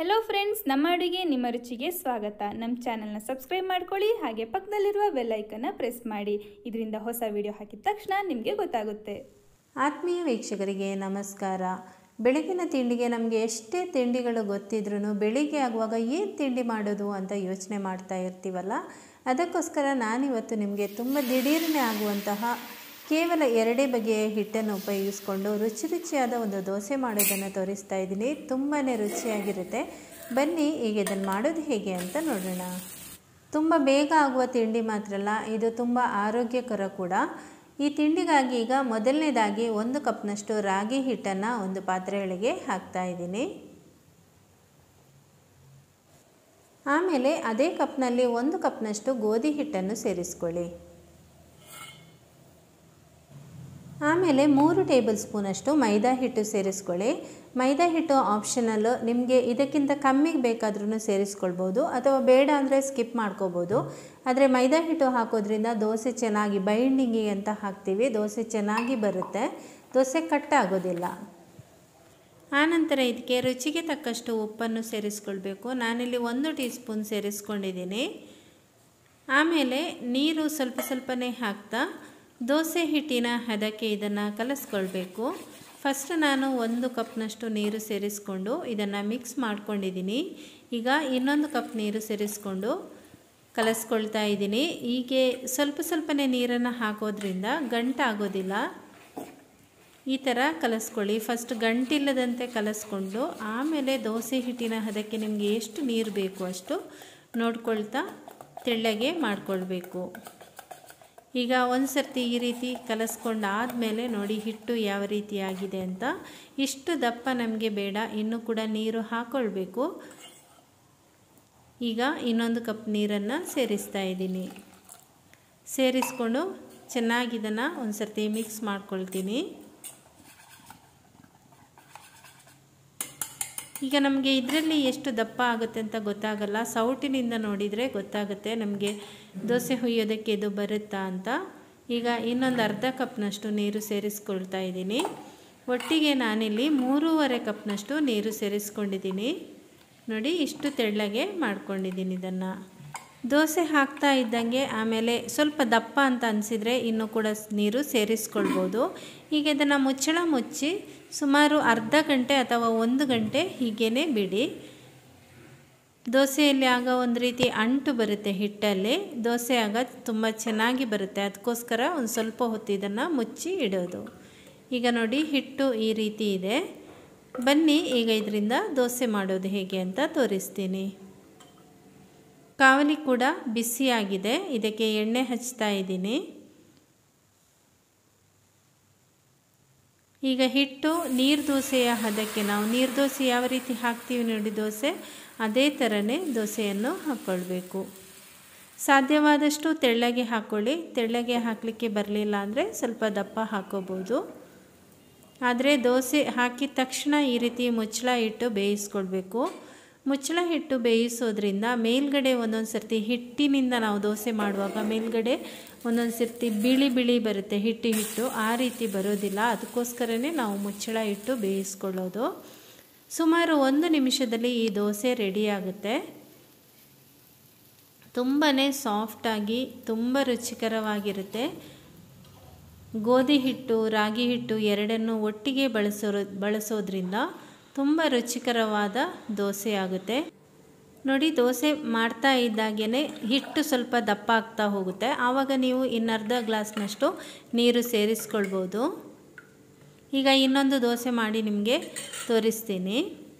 hello friends ನಮ್ಮ ಅಡುಗೆ ನಿಮ್ಮ ರುಚಿಗೆ ಸ್ವಾಗತ ನಮ್ಮ ಚಾನಲ್ನ ಸಬ್ಸ್ಕ್ರೈಬ್ ಮಾಡ್ಕೊಳ್ಳಿ ಹಾಗೆ ಪಕ್ಕದಲ್ಲಿರುವ ಬೆಲ್ಲೈಕನ್ನ ಪ್ರೆಸ್ ಮಾಡಿ ಇದರಿಂದ ಹೊಸ ವಿಡಿಯೋ ಹಾಕಿದ ತಕ್ಷಣ ನಿಮಗೆ ಗೊತ್ತಾಗುತ್ತೆ ಆತ್ಮೀಯ ವೀಕ್ಷಕರಿಗೆ ನಮಸ್ಕಾರ ಬೆಳಗಿನ ತಿಂಡಿಗೆ ನಮಗೆ ಎಷ್ಟೇ ತಿಂಡಿಗಳು ಗೊತ್ತಿದ್ರೂ ಬೆಳಿಗ್ಗೆ ಆಗುವಾಗ ಏನು ತಿಂಡಿ ಮಾಡೋದು ಅಂತ ಯೋಚನೆ ಮಾಡ್ತಾ ಇರ್ತೀವಲ್ಲ ಅದಕ್ಕೋಸ್ಕರ ನಾನಿವತ್ತು ನಿಮಗೆ ತುಂಬ ದಿಢೀರನೆ ಆಗುವಂತಹ ಕೇವಲ ಎರಡೇ ಬಗೆಯ ಹಿಟ್ಟನ್ನು ಉಪಯೋಗಿಸ್ಕೊಂಡು ರುಚಿ ರುಚಿಯಾದ ಒಂದು ದೋಸೆ ಮಾಡೋದನ್ನು ತೋರಿಸ್ತಾ ಇದ್ದೀನಿ ತುಂಬಾ ರುಚಿಯಾಗಿರುತ್ತೆ ಬನ್ನಿ ಈಗ ಇದನ್ನು ಮಾಡೋದು ಹೇಗೆ ಅಂತ ನೋಡೋಣ ತುಂಬ ಬೇಗ ಆಗುವ ತಿಂಡಿ ಮಾತ್ರ ಅಲ್ಲ ಇದು ತುಂಬ ಆರೋಗ್ಯಕರ ಕೂಡ ಈ ತಿಂಡಿಗಾಗಿ ಈಗ ಮೊದಲನೇದಾಗಿ ಒಂದು ಕಪ್ನಷ್ಟು ರಾಗಿ ಹಿಟ್ಟನ್ನು ಒಂದು ಪಾತ್ರೆಯೊಳಗೆ ಹಾಕ್ತಾ ಇದ್ದೀನಿ ಆಮೇಲೆ ಅದೇ ಕಪ್ನಲ್ಲಿ ಒಂದು ಕಪ್ನಷ್ಟು ಗೋಧಿ ಹಿಟ್ಟನ್ನು ಸೇರಿಸ್ಕೊಳ್ಳಿ ಆಮೇಲೆ ಮೂರು ಟೇಬಲ್ ಸ್ಪೂನಷ್ಟು ಮೈದಾ ಹಿಟ್ಟು ಸೇರಿಸ್ಕೊಳ್ಳಿ ಮೈದಾ ಹಿಟ್ಟು ಆಪ್ಷನಲ್ಲು ನಿಮಗೆ ಇದಕ್ಕಿಂತ ಕಮ್ಮಿಗೆ ಬೇಕಾದ್ರೂ ಸೇರಿಸ್ಕೊಳ್ಬೋದು ಅಥವಾ ಬೇಡ ಅಂದರೆ ಸ್ಕಿಪ್ ಮಾಡ್ಕೋಬೋದು ಆದರೆ ಮೈದಾ ಹಿಟ್ಟು ಹಾಕೋದ್ರಿಂದ ದೋಸೆ ಚೆನ್ನಾಗಿ ಬೈಂಡಿಂಗಿಗೆ ಅಂತ ಹಾಕ್ತೀವಿ ದೋಸೆ ಚೆನ್ನಾಗಿ ಬರುತ್ತೆ ದೋಸೆ ಕಟ್ಟಾಗೋದಿಲ್ಲ ಆನಂತರ ಇದಕ್ಕೆ ರುಚಿಗೆ ತಕ್ಕಷ್ಟು ಉಪ್ಪನ್ನು ಸೇರಿಸ್ಕೊಳ್ಬೇಕು ನಾನಿಲ್ಲಿ ಒಂದು ಟೀ ಸ್ಪೂನ್ ಸೇರಿಸ್ಕೊಂಡಿದ್ದೀನಿ ಆಮೇಲೆ ನೀರು ಸ್ವಲ್ಪ ಸ್ವಲ್ಪನೇ ಹಾಕ್ತಾ ದೋಸೆ ಹಿಟ್ಟಿನ ಹದಕ್ಕೆ ಇದನ್ನು ಕಲಿಸ್ಕೊಳ್ಬೇಕು ಫಸ್ಟ್ ನಾನು ಒಂದು ಕಪ್ನಷ್ಟು ನೀರು ಸೇರಿಸ್ಕೊಂಡು ಇದನ್ನು ಮಿಕ್ಸ್ ಮಾಡ್ಕೊಂಡಿದ್ದೀನಿ ಈಗ ಇನ್ನೊಂದು ಕಪ್ ನೀರು ಸೇರಿಸ್ಕೊಂಡು ಕಲಿಸ್ಕೊಳ್ತಾ ಇದ್ದೀನಿ ಹೀಗೆ ಸ್ವಲ್ಪ ಸ್ವಲ್ಪನೇ ನೀರನ್ನು ಹಾಕೋದ್ರಿಂದ ಗಂಟಾಗೋದಿಲ್ಲ ಈ ಥರ ಕಲಿಸ್ಕೊಳ್ಳಿ ಫಸ್ಟ್ ಗಂಟಿಲ್ಲದಂತೆ ಕಲಿಸ್ಕೊಂಡು ಆಮೇಲೆ ದೋಸೆ ಹಿಟ್ಟಿನ ಹದಕ್ಕೆ ನಿಮಗೆ ಎಷ್ಟು ನೀರು ಬೇಕು ಅಷ್ಟು ನೋಡ್ಕೊಳ್ತಾ ತೆಳ್ಳಗೆ ಮಾಡಿಕೊಳ್ಬೇಕು ಈಗ ಒಂದು ಸರ್ತಿ ಈ ರೀತಿ ಕಲಸ್ಕೊಂಡಾದಮೇಲೆ ನೋಡಿ ಹಿಟ್ಟು ಯಾವ ರೀತಿ ಆಗಿದೆ ಅಂತ ಇಷ್ಟು ದಪ್ಪ ನಮಗೆ ಬೇಡ ಇನ್ನೂ ಕೂಡ ನೀರು ಹಾಕ್ಕೊಳ್ಬೇಕು ಈಗ ಇನ್ನೊಂದು ಕಪ್ ನೀರನ್ನು ಸೇರಿಸ್ತಾ ಇದ್ದೀನಿ ಸೇರಿಸ್ಕೊಂಡು ಚೆನ್ನಾಗಿ ಇದನ್ನು ಒಂದು ಸರ್ತಿ ಮಿಕ್ಸ್ ಮಾಡ್ಕೊಳ್ತೀನಿ ಈಗ ನಮಗೆ ಇದರಲ್ಲಿ ಎಷ್ಟು ದಪ್ಪ ಆಗುತ್ತೆ ಅಂತ ಗೊತ್ತಾಗಲ್ಲ ಸೌಟಿನಿಂದ ನೋಡಿದರೆ ಗೊತ್ತಾಗುತ್ತೆ ನಮಗೆ ದೋಸೆ ಹುಯ್ಯೋದಕ್ಕೆ ಇದು ಬರುತ್ತಾ ಅಂತ ಈಗ ಇನ್ನೊಂದು ಅರ್ಧ ಕಪ್ನಷ್ಟು ನೀರು ಸೇರಿಸ್ಕೊಳ್ತಾ ಇದ್ದೀನಿ ಒಟ್ಟಿಗೆ ನಾನಿಲ್ಲಿ ಮೂರುವರೆ ಕಪ್ನಷ್ಟು ನೀರು ಸೇರಿಸ್ಕೊಂಡಿದ್ದೀನಿ ನೋಡಿ ಇಷ್ಟು ತೆಳ್ಳಗೆ ಮಾಡ್ಕೊಂಡಿದ್ದೀನಿ ಇದನ್ನು ದೋಸೆ ಹಾಕ್ತಾ ಇದ್ದಂಗೆ ಆಮೇಲೆ ಸ್ವಲ್ಪ ದಪ್ಪ ಅಂತ ಅನಿಸಿದರೆ ಇನ್ನೂ ಕೂಡ ನೀರು ಸೇರಿಸ್ಕೊಳ್ಬೋದು ಈಗ ಇದನ್ನು ಮುಚ್ಚಳ ಮುಚ್ಚಿ ಸುಮಾರು ಅರ್ಧ ಗಂಟೆ ಅಥವಾ ಒಂದು ಗಂಟೆ ಹೀಗೇ ಬಿಡಿ ದೋಸೆಯಲ್ಲಿ ಆಗ ಒಂದು ರೀತಿ ಅಂಟು ಬರುತ್ತೆ ಹಿಟ್ಟಲ್ಲಿ ದೋಸೆ ಆಗ ತುಂಬ ಚೆನ್ನಾಗಿ ಬರುತ್ತೆ ಅದಕ್ಕೋಸ್ಕರ ಒಂದು ಸ್ವಲ್ಪ ಹೊತ್ತು ಇದನ್ನು ಮುಚ್ಚಿ ಇಡೋದು ಈಗ ನೋಡಿ ಹಿಟ್ಟು ಈ ರೀತಿ ಇದೆ ಬನ್ನಿ ಈಗ ಇದರಿಂದ ದೋಸೆ ಮಾಡೋದು ಹೇಗೆ ಅಂತ ತೋರಿಸ್ತೀನಿ ಕಾವಲಿ ಕೂಡ ಬಿಸಿಯಾಗಿದೆ ಇದಕ್ಕೆ ಎಣ್ಣೆ ಹಚ್ತಾ ಇದ್ದೀನಿ ಈಗ ಹಿಟ್ಟು ನೀರು ದೋಸೆಯ ಹದಕ್ಕೆ ನಾವು ನೀರು ದೋಸೆ ಯಾವ ರೀತಿ ಹಾಕ್ತೀವಿ ನೋಡಿ ದೋಸೆ ಅದೇ ಥರನೇ ದೋಸೆಯನ್ನು ಹಾಕ್ಕೊಳ್ಬೇಕು ಸಾಧ್ಯವಾದಷ್ಟು ತೆಳ್ಳಗೆ ಹಾಕ್ಕೊಳ್ಳಿ ತೆಳ್ಳಗೆ ಹಾಕಲಿಕ್ಕೆ ಬರಲಿಲ್ಲ ಅಂದರೆ ಸ್ವಲ್ಪ ದಪ್ಪ ಹಾಕೋಬೋದು ಆದರೆ ದೋಸೆ ಹಾಕಿದ ತಕ್ಷಣ ಈ ರೀತಿ ಮುಚ್ಚಳ ಇಟ್ಟು ಬೇಯಿಸ್ಕೊಳ್ಬೇಕು ಮುಚ್ಚಳ ಹಿಟ್ಟು ಬೇಯಿಸೋದ್ರಿಂದ ಮೇಲ್ಗಡೆ ಒಂದೊಂದು ಸರ್ತಿ ಹಿಟ್ಟಿನಿಂದ ನಾವು ದೋಸೆ ಮಾಡುವಾಗ ಮೇಲ್ಗಡೆ ಒಂದೊಂದು ಸರ್ತಿ ಬಿಳಿ ಬಿಳಿ ಬರುತ್ತೆ ಹಿಟ್ಟು ಹಿಟ್ಟು ಆ ರೀತಿ ಬರೋದಿಲ್ಲ ಅದಕ್ಕೋಸ್ಕರನೇ ನಾವು ಮುಚ್ಚಳ ಇಟ್ಟು ಬೇಯಿಸ್ಕೊಳ್ಳೋದು ಸುಮಾರು ಒಂದು ನಿಮಿಷದಲ್ಲಿ ಈ ದೋಸೆ ರೆಡಿಯಾಗುತ್ತೆ ತುಂಬಾ ಸಾಫ್ಟಾಗಿ ತುಂಬ ರುಚಿಕರವಾಗಿರುತ್ತೆ ಗೋಧಿ ಹಿಟ್ಟು ರಾಗಿ ಹಿಟ್ಟು ಎರಡನ್ನೂ ಒಟ್ಟಿಗೆ ಬಳಸೋ ಬಳಸೋದ್ರಿಂದ ತುಂಬ ರುಚಿಕರವಾದ ದೋಸೆ ಆಗುತ್ತೆ ನೋಡಿ ದೋಸೆ ಮಾಡ್ತಾ ಇದ್ದಾಗೇ ಹಿಟ್ಟು ಸ್ವಲ್ಪ ದಪ್ಪ ಆಗ್ತಾ ಹೋಗುತ್ತೆ ಆವಾಗ ನೀವು ಇನ್ನರ್ಧ ಗ್ಲಾಸ್ನಷ್ಟು ನೀರು ಸೇರಿಸ್ಕೊಳ್ಬೋದು ಈಗ ಇನ್ನೊಂದು ದೋಸೆ ಮಾಡಿ ನಿಮಗೆ ತೋರಿಸ್ತೀನಿ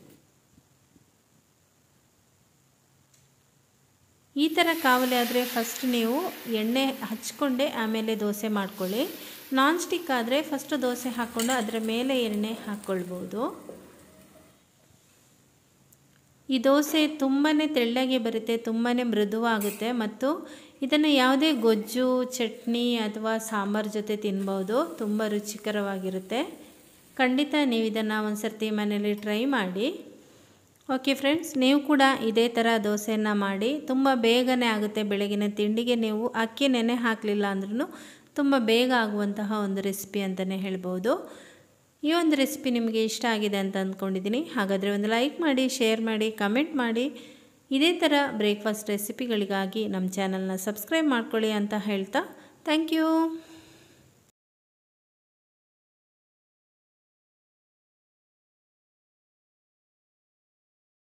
ಈ ಥರ ಕಾವಲಿ ಆದರೆ ಫಸ್ಟ್ ನೀವು ಎಣ್ಣೆ ಹಚ್ಕೊಂಡೆ ಆಮೇಲೆ ದೋಸೆ ಮಾಡ್ಕೊಳ್ಳಿ ನಾನ್ ಸ್ಟಿಕ್ ಆದರೆ ಫಸ್ಟ್ ದೋಸೆ ಹಾಕ್ಕೊಂಡು ಅದರ ಮೇಲೆ ಎಣ್ಣೆ ಹಾಕ್ಕೊಳ್ಬೋದು ಈ ದೋಸೆ ತುಂಬಾ ತೆಳ್ಳಗೆ ಬರುತ್ತೆ ತುಂಬಾ ಮೃದುವಾಗುತ್ತೆ ಮತ್ತು ಇದನ್ನು ಯಾವುದೇ ಗೊಜ್ಜು ಚಟ್ನಿ ಅಥವಾ ಸಾಂಬಾರು ಜೊತೆ ತಿನ್ಬೋದು ತುಂಬ ರುಚಿಕರವಾಗಿರುತ್ತೆ ಖಂಡಿತ ನೀವು ಇದನ್ನು ಒಂದು ಸರ್ತಿ ಮನೇಲಿ ಟ್ರೈ ಮಾಡಿ ಓಕೆ ಫ್ರೆಂಡ್ಸ್ ನೀವು ಕೂಡ ಇದೇ ಥರ ದೋಸೆಯನ್ನು ಮಾಡಿ ತುಂಬ ಬೇಗನೆ ಆಗುತ್ತೆ ಬೆಳಗಿನ ತಿಂಡಿಗೆ ನೀವು ಅಕ್ಕಿ ನೆನೆ ಹಾಕಲಿಲ್ಲ ಅಂದ್ರೂ ತುಂಬ ಬೇಗ ಆಗುವಂತಹ ಒಂದು ರೆಸಿಪಿ ಅಂತಲೇ ಹೇಳ್ಬೋದು ಈ ಒಂದು ರೆಸಿಪಿ ನಿಮಗೆ ಇಷ್ಟ ಆಗಿದೆ ಅಂತ ಅಂದ್ಕೊಂಡಿದ್ದೀನಿ ಹಾಗಾದರೆ ಒಂದು ಲೈಕ್ ಮಾಡಿ ಶೇರ್ ಮಾಡಿ ಕಮೆಂಟ್ ಮಾಡಿ ಇದೇ ಥರ ಬ್ರೇಕ್ಫಾಸ್ಟ್ ರೆಸಿಪಿಗಳಿಗಾಗಿ ನಮ್ಮ ಚಾನಲ್ನ ಸಬ್ಸ್ಕ್ರೈಬ್ ಮಾಡ್ಕೊಳ್ಳಿ ಅಂತ ಹೇಳ್ತಾ ಥ್ಯಾಂಕ್ ಯು